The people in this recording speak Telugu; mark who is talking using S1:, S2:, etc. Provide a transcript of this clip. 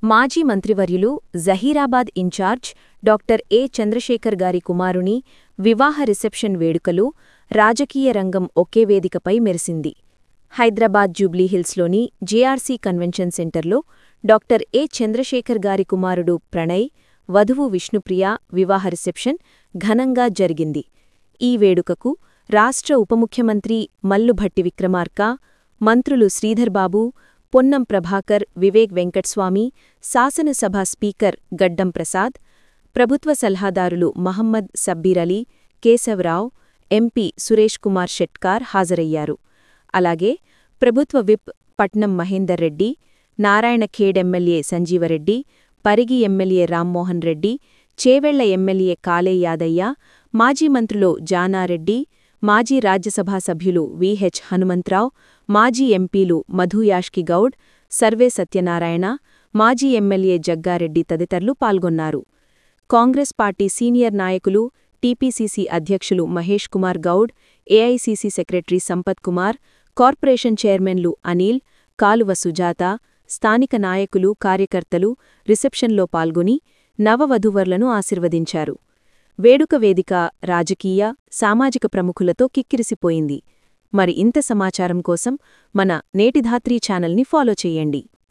S1: మాజీ మంత్రివర్యులు Zaheerabad incharge doctor A Chandrashekar గారి కుమారుని వివాహ రిసెప్షన్ వేడుకలు రాజకీయ రంగం ఒకే వేదికపై మెరిసింది హైదరాబాద్ జూబ్లీహిల్స్లోని జేఆర్సీ కన్వెన్షన్ సెంటర్లో డాక్టర్ ఏ చంద్రశేఖర్ గారి కుమారుడు ప్రణయ్ వధువు విష్ణుప్రియ వివాహ రిసెప్షన్ ఘనంగా జరిగింది ఈ వేడుకకు రాష్ట్ర ఉప ముఖ్యమంత్రి మల్లుభట్టి విక్రమార్క మంత్రులు శ్రీధర్బాబు పొన్నం ప్రభాకర్ వివేక్ వెంకట్స్వామి శాసనసభ స్పీకర్ గడ్డం ప్రసాద్ ప్రభుత్వ సలహాదారులు మహమ్మద్ సబ్బీరలీ కేశవరావు ఎంపీ సురేష్ కుమార్ షెట్కార్ హాజరయ్యారు అలాగే ప్రభుత్వ whip Patnam Mahender Reddy Narayankhed MLA Sanjeevareddy Parigi MLA Rammohan Reddy Chevella MLA Kale Yadaiah మాజీ మంత్రులు జానారెడ్డి మాజీ రాజ్యసభా సభ్యులు విహెచ్ హనుమంతరావు మాజీ ఎంపీలు మధుయాష్కి గౌడ్ సర్వే సత్యనారాయణ మాజీ ఎమ్మెల్యే జగ్గారెడ్డి తదితరులు పాల్గొన్నారు కాంగ్రెస్ పార్టీ సీనియర్ నాయకులు టీపీసీసీ అధ్యక్షులు Mahesh Kumar Goud AICC secretary Sampath Kumar corporation చైర్మన్లు అనిల్ కాలువ సుజాత స్థానిక నాయకులు కార్యకర్తలు రిసెప్షన్లో పాల్గొని నవవధువర్లను ఆశీర్వదించారు వేడుక వేదిక రాజకీయ సామాజిక ప్రముఖులతో కిక్కిరిసిపోయింది మరి ఇంత సమాచారం కోసం మన నేటిధాత్రీ ఛానల్ని ఫాలో చెయ్యండి